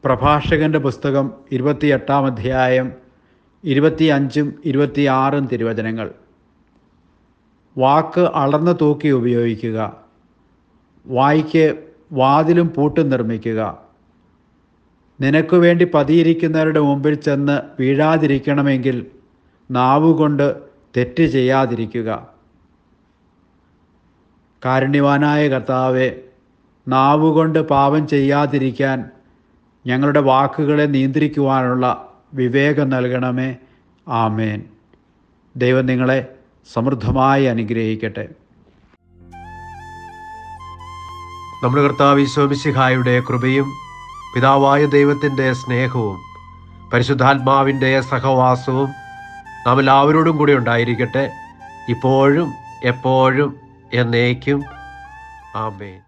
പ്രഭാഷകൻ്റെ പുസ്തകം ഇരുപത്തിയെട്ടാം അധ്യായം ഇരുപത്തിയഞ്ചും ഇരുപത്തിയാറും തിരുവചനങ്ങൾ വാക്ക് അളന്ന് തൂക്കി ഉപയോഗിക്കുക വായ്ക്ക് വാതിലും പൂട്ടും നിർമ്മിക്കുക നിനക്കു വേണ്ടി പതിയിരിക്കുന്നവരുടെ മുമ്പിൽ ചെന്ന് വീഴാതിരിക്കണമെങ്കിൽ നാവുകൊണ്ട് തെറ്റ് ചെയ്യാതിരിക്കുക കാരുണ്യവാനായ കർത്താവെ നാവുകൊണ്ട് പാപം ചെയ്യാതിരിക്കാൻ ഞങ്ങളുടെ വാക്കുകളെ നിയന്ത്രിക്കുവാനുള്ള വിവേകം നൽകണമേ ആമേൻ ദൈവം നിങ്ങളെ സമൃദ്ധമായി അനുഗ്രഹിക്കട്ടെ നമ്മുടെ കർത്താവ് ഈശോമിശിഹായുടെ കൃപയും പിതാവായ ദൈവത്തിൻ്റെ സ്നേഹവും പരിശുദ്ധാത്മാവിൻ്റെ സഹവാസവും നാം എല്ലാവരോടും കൂടി ഉണ്ടായിരിക്കട്ടെ ഇപ്പോഴും എപ്പോഴും എന്നേക്കും ആമേൻ